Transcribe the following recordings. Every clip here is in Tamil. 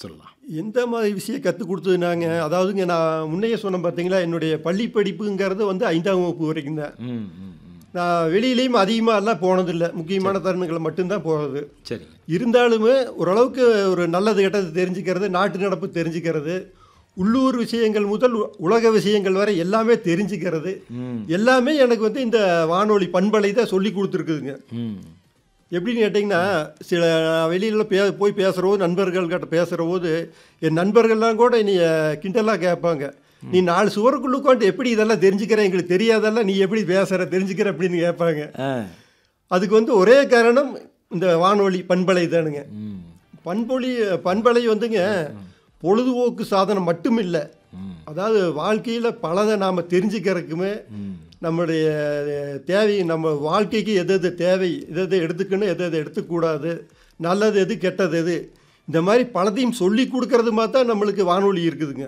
சொல்லலாம் எந்த மாதிரி விஷயம் கற்றுக் கொடுத்ததுனாங்க அதாவதுங்க நான் முன்னையே சொன்னேன் பார்த்தீங்களா என்னுடைய பள்ளி படிப்புங்கிறது வந்து ஐந்தாம் வகுப்பு வரைக்கும் தான் ம் ம் ம் நான் வெளியிலையும் அதிகமாக எல்லாம் போனதில்லை முக்கியமான தருணங்களை மட்டும்தான் போகிறது சரிங்க இருந்தாலுமே ஓரளவுக்கு ஒரு நல்லது கெட்டது தெரிஞ்சுக்கிறது நாட்டு நடப்பு தெரிஞ்சுக்கிறது உள்ளூர் விஷயங்கள் முதல் உ- உலக விஷயங்கள் வரை எல்லாமே தெரிஞ்சுக்கிறது ம் எல்லாமே எனக்கு வந்து இந்த வானொலி பண்பலை தான் சொல்லி கொடுத்துருக்குதுங்க ம் எப்படின்னு கேட்டிங்கன்னா சில வெளியில் பே போய் பேசுகிற போது நண்பர்கள்கிட்ட பேசுகிற போது என் நண்பர்கள்லாம் கூட நீ கிண்டலாக கேட்பாங்க நீ நாலு சுவருக்குள்ள உட்காந்து எப்படி இதெல்லாம் தெரிஞ்சுக்கிற எங்களுக்கு தெரியாதெல்லாம் நீ எப்படி பேசுகிற தெரிஞ்சுக்கிற அப்படின்னு கேட்பாங்க ஆ அதுக்கு வந்து ஒரே காரணம் இந்த வானொலி பண்பலை தானுங்க ம் பண்பொலி பண்பலை வந்துங்க பொழுதுபோக்கு சாதனம் மட்டும் இல்லை ம் அதாவது வாழ்க்கையில் பலதை நாம் தெரிஞ்சுக்கிறதுக்குமே ம் நம்முடைய அஹ், தேவை நம்ம வாழ்க்கைக்கு எது எது தேவை எது எது எடுத்துக்கணும் எது எது எடுத்துக்கூடாது நல்லது எது கெட்டது எது இந்த மாதிரி பலதையும் சொல்லி கொடுக்கறது மாதிரி தான் நம்மளுக்கு வானொலி இருக்குதுங்க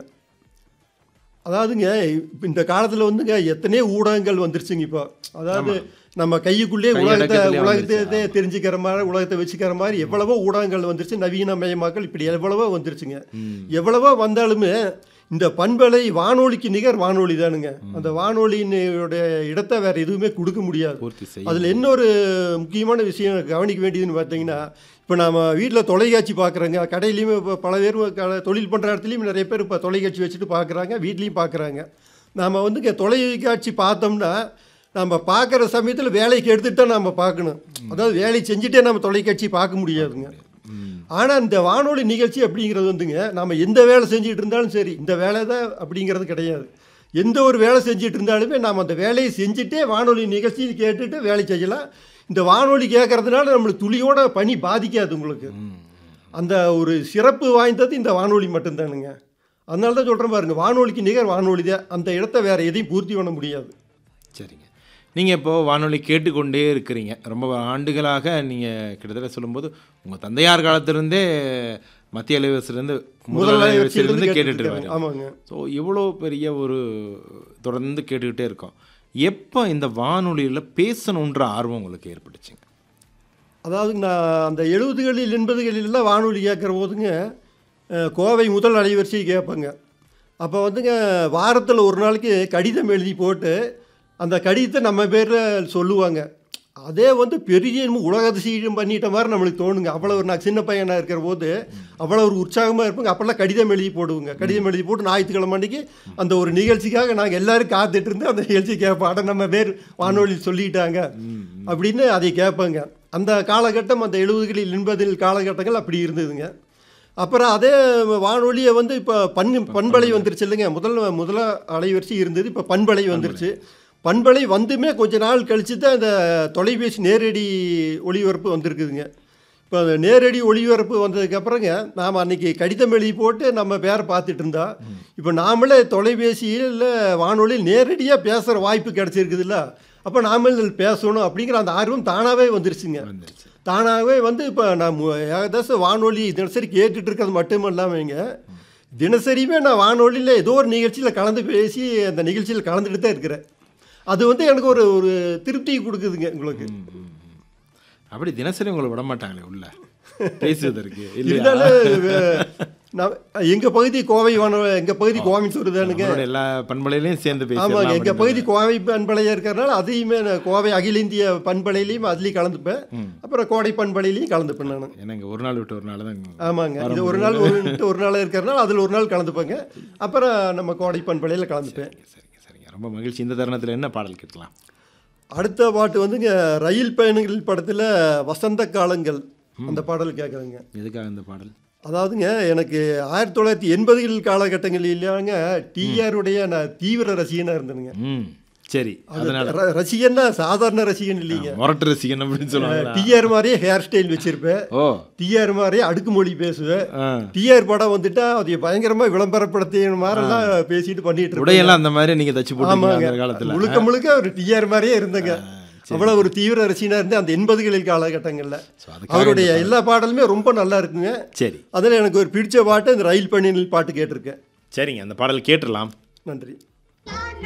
அதாவதுங்க இப்ப இந்த காலத்தில் வந்துங்க எத்தனையோ ஊடகங்கள் வந்துருச்சுங்க இப்போ அதாவது நம்ம கையுக்குள்ளேயே உலகத்தை கையடக்கத்திலே உலகத்தை வந்துருச்சு. தெரிஞ்சுக்கிற மாதிரி உலகத்தை வச்சுக்கிற மாதிரி எவ்வளவோ ஊடகங்கள் வந்துருச்சு நவீனமயமாக்கல் இப்படி எவ்வளவோ வந்துருச்சுங்க எவ்வளவோ வந்தாலுமே இந்த பண்பலை வானொலிக்கு நிகர் வானொலி தானுங்க அந்த வானொலியினுடைய இடத்தை வேற எதுவுமே கொடுக்க முடியாது பூர்த்தி செய்ய அதில் இன்னொரு முக்கியமான விஷயம் கவனிக்க வேண்டியதுன்னு பார்த்தீங்கன்னா இப்போ நம்ம வீட்டில் தொலைக்காட்சி பார்க்குறோங்க கடையிலையும் இப்போ பல பேர் க- தொழில் பண்ணுற இடத்துலையும் நிறைய பேர் இப்போ தொலைக்காட்சி வச்சுட்டு பார்க்குறாங்க வீட்லேயும் பார்க்குறாங்க நாம் வந்து இங்கே தொலைக்காட்சி பார்த்தோம்னா நம்ம பார்க்குற சமயத்தில் வேலைக்கு எடுத்துகிட்டு தான் நம்ம பார்க்கணும் அதாவது வேலை செஞ்சுட்டே நம்ம தொலைக்காட்சி பார்க்க முடியாதுங்க ம் ஆனால் இந்த வானொலி நிகழ்ச்சி அப்படிங்கிறது வந்துங்க நம்ம எந்த வேலை செஞ்சுட்டு இருந்தாலும் சரி இந்த வேலை தான் அப்படிங்கிறது கிடையாது எந்த ஒரு வேலை செஞ்சுட்டு இருந்தாலுமே நாம் அந்த வேலையை செஞ்சுட்டே வானொலி நிகழ்ச்சி கேட்டுட்டு வேலை செய்யலாம் இந்த வானொலி கேட்கறதுனால நம்மளுக்கு துளியோட பணி பாதிக்காது உங்களுக்கு அந்த ஒரு சிறப்பு வாய்ந்தது இந்த வானொலி மட்டும்தானுங்க அதனால தான் சொல்கிறேன் பாருங்க வானொலிக்கு நிகர் வானொலி தான் அந்த இடத்த வேறு எதையும் பூர்த்தி பண்ண முடியாது சரிங்க நீங்கள் இப்போ வானொலி கேட்டுக்கொண்டே இருக்கிறீங்க ரொம்ப ஆண்டுகளாக நீங்கள் கிட்டத்தட்ட சொல்லும்போது உங்கள் தந்தையார் காலத்திலிருந்தே மத்திய அலைவரிசிலேருந்து முதல் அலைவரிசையிலேருந்து கேட்டுட்டு இருக்காரு ஆமாங்க ஸோ இவ்வளோ பெரிய ஒரு தொடர்ந்து கேட்டுக்கிட்டே இருக்கோம் எப்போ இந்த வானொலியில் பேசணுன்ற ஆர்வம் உங்களுக்கு ஏற்பட்டுச்சுங்க அதாவது நான் அந்த எழுபதுகளில் எண்பதுகளிலெல்லாம் வானொலி கேட்குற போதுங்க அஹ், கோவை முதல் அலைவரிசை கேட்பேங்க அப்போ வந்துங்க வாரத்தில் ஒரு நாளைக்கு கடிதம் எழுதி போட்டு அந்த கடிதத்தை நம்ம பேரில் சொல்லுவாங்க அதே வந்து பெரிய என்னமோ உலக அதிசயம் பண்ணிட்ட மாதிரி நம்மளுக்கு தோணுங்க அவ்வளோ ஒரு நான் சின்ன பையனாக இருக்கிற போது அவ்வளோ ஒரு உற்சாகமாக இருப்பாங்க அப்போல்லாம் கடிதம் எழுதி போடுவோங்க கடிதம் எழுதி போட்டு ஞாயிற்றுக்கிழமை அன்னைக்கு அந்த ஒரு நிகழ்ச்சிக்காக நாங்கள் எல்லாரும் காத்துட்டு இருந்து அந்த நிகழ்ச்சி கேட்போம் அட நம்ம பேர் வானொலி சொல்லிட்டாங்க அப்படின்னு அதை கேட்பாங்க அந்த காலகட்டம் அந்த எழுபதுகளில் எண்பதில் காலகட்டங்கள் அப்படி இருந்ததுங்க அப்புறம் அதே வானொலியை வந்து இப்போ பண் பண்பலை வந்துருச்சு இல்லைங்க முதல் முதல அலைவரிசை இருந்தது இப்போ பண்பலை வந்துருச்சு பண்பலை வந்துமே கொஞ்ச நாள் கழிச்சு தான் இந்த தொலைபேசி நேரடி ஒளிபரப்பு வந்திருக்குதுங்க இப்போ அந்த நேரடி ஒளிபரப்பு வந்ததுக்கப்புறங்க நாம் அன்னைக்கு கடிதம் எழுதி போட்டு நம்ம பேரை பார்த்துட்டு இருந்தா இப்போ நாமளே தொலைபேசியில் வானொலியில் நேரடியாக பேசுகிற வாய்ப்பு கிடச்சிருக்குதுல்ல அப்போ நாம இதில் பேசணும் அப்படிங்கிற அந்த ஆர்வம் தானாகவே வந்துருச்சுங்க வந்துருச்சு தானாகவே வந்து இப்போ நான் மு- ஏகദേശம் வானொலி தினசரி கேட்டுட்டு இருக்கிறது மட்டும் இல்லாமங்க தினசரியுமே நான் வானொலியில் ஏதோ ஒரு நிகழ்ச்சியில் கலந்து பேசி அந்த நிகழ்ச்சியில் கலந்துட்டு தான் இருக்கிறேன் அது வந்து எனக்கு ஒரு ஒரு திருப்தி கொடுக்குதுங்க உங்களுக்கு அப்படி தினசரி உங்களை விட மாட்டாங்களே உள்ள பேசுவதற்கு இல்லையா இருந்தாலும் வே- நான் எங்கள் பகுதி கோவை வானொலி எங்கள் பகுதி கோயம்புத்தூர் தானுங்க நம்மளோட எல்லா பண்பலையிலையும் சேர்ந்து ஆமாங்க பேசலாம் எங்கள் பகுதி கோவை பண்பலையாக இருக்கிறனால அதையுமே நான் கோவை அகில இந்திய பண்பலையிலையும் அதுலேயும் கலந்துப்பேன் அப்புறம் கோடை பண்பலையிலையும் கலந்துப்பேன் நான் ஏன்னா ஒரு நாள் விட்டு ஒரு நாள் தான் ஆமாங்க இது ஒரு நாள் ஒரு விட்டு ஒரு நாள் இருக்கிறனால அதில் ஒரு நாள் கலந்துப்பேங்க அப்புறம் நம்ம கோடை பண்பலையில் கலந்துப்பேன் சரிங்க சரிங்க ரொம்ப மகிழ்ச்சி இந்த தருணத்தில் என்ன பாடல் கேட்கலாம் அடுத்த பாட்டு வந்துங்க ரயில் பயணங்கள் படத்தில் வசந்த காலங்கள் அந்த பாடல் கேட்குறேங்க எதுக்காக இந்த பாடல் அதாவதுங்க எனக்கு ஆயிரத்தி தொள்ளாயிரத்தி எண்பதுகள் காலகட்டங்களிலாங்க டிஆருடைய நான் தீவிர ரசிகனாக இருந்தேனுங்க ம் சரி அதனால ர- ரசிகன்னா சாதாரண ரசிகன் இல்லைங்க மொரட்டு ரசிகன் அப்படின்னு சொல்லுவாங்க டிஆர் மாதிரியே ஹேர் ஸ்டைல் வச்சிருப்பேன் ஓ டிஆர் மாதிரியே அடுக்குமொழி பேசுவேன் ஆ டிஆர் படம் வந்துட்டா அது பயங்கரமா விளம்பரப்படுத்திய மாதிரிலாம் பேசிட்டு பண்ணிட்டு இருப்பேன் உடையெல்லாம் அந்த மாதிரி நீங்க தச்சு போட்டீங்க ஆமாங்க அந்த காலத்துல முழுக்க முழுக்க ஒரு டிஆர் மாதிரியே இருந்தங்க அவ்வளவு ஒரு தீவிர ரசிகனா இருந்து அந்த எண்பதுகளில் காலகட்டங்கள்ல So, அதுக்காக அவருடைய எல்லா பாடலுமே ரொம்ப நல்லா இருக்குங்க சரி அதில் எனக்கு ஒரு பிடிச்ச பாட்டு இந்த ரயில் பயணிகள் பாட்டு கேட்டிருக்கேன் சரிங்க அந்த பாடல் கேட்டுடலாம் நன்றி